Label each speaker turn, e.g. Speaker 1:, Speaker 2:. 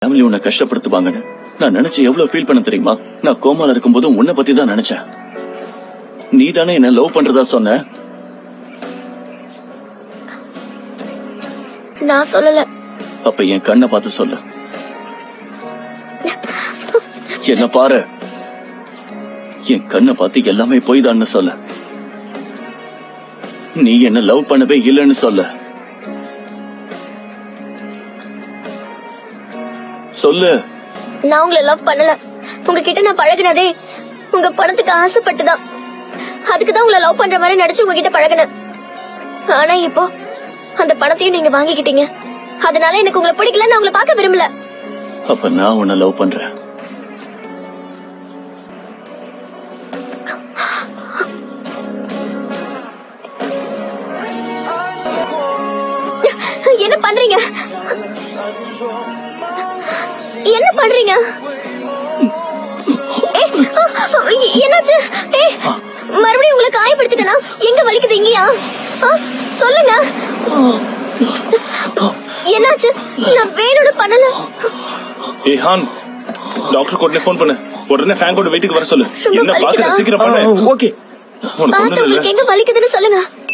Speaker 1: Family உன்னை கஷ்டப்படுத்துவாங்கன்னு நான் நினைச்சு எவ்வளவு ஃபீல் பண்ண தெரியுமா நான் கோமால இருக்கும்போதும் உன்னை பத்தி தான் நினைச்சேன் நீ தானே என்ன லவ் பண்றதா சொன்ன
Speaker 2: நான் சொல்லல
Speaker 1: அப்ப என் கண்ணை பார்த்து சொல்லு என்ன பாரு என் கண்ணை பார்த்து எல்லாமே பொய் தான்னு சொல்ல நீ என்ன லவ் பண்ணவே இல்லைன்னு சொல்ல சொல்லு
Speaker 2: நான் உங்களை லவ் பண்ணல உங்ககிட்ட நான் பழகுனதே உங்க பணத்துக்கு ஆசைப்பட்டுதான் அதுக்கு தான் உங்களை லவ் பண்ற மாதிரி நடிச்சு உங்ககிட்ட பழகுனேன் ஆனா இப்போ அந்த பணத்தையும் நீங்க வாங்கிக்கிட்டீங்க அதனால எனக்கு உங்களை பிடிக்கல நான் உங்களை பார்க்க விரும்பல
Speaker 1: அப்ப நான் உன்னை லவ் பண்றேன்
Speaker 2: என்ன பண்றீங்க என்ன பண்றீங்க ஏய், எ- என்னாச்சு ஏய், மறுபடியும் உங்களை காயப்படுத்திட்டனா எங்க வலிக்குது இங்கயா ஆ, சொல்லுங்க என்னாச்சு நான் வேணும்னு பண்ணல
Speaker 3: ஏய் ஹான் டாக்டர் உடனே ஃபோன் பண்ணு உடனே ஃபேங்கோட வீட்டுக்கு வர சொல்லு
Speaker 2: ரொம்ப
Speaker 3: என்ன பாக்குற
Speaker 2: வலிக்குதா?
Speaker 3: சீக்கிரம் பண்ணு
Speaker 1: ஓகே
Speaker 3: உனக்கு
Speaker 2: பார்த்து
Speaker 3: ஒண்ணும் இல்ல
Speaker 2: உங்களுக்கு எங்க வலிக்குதுன்னு சொல்லுங்க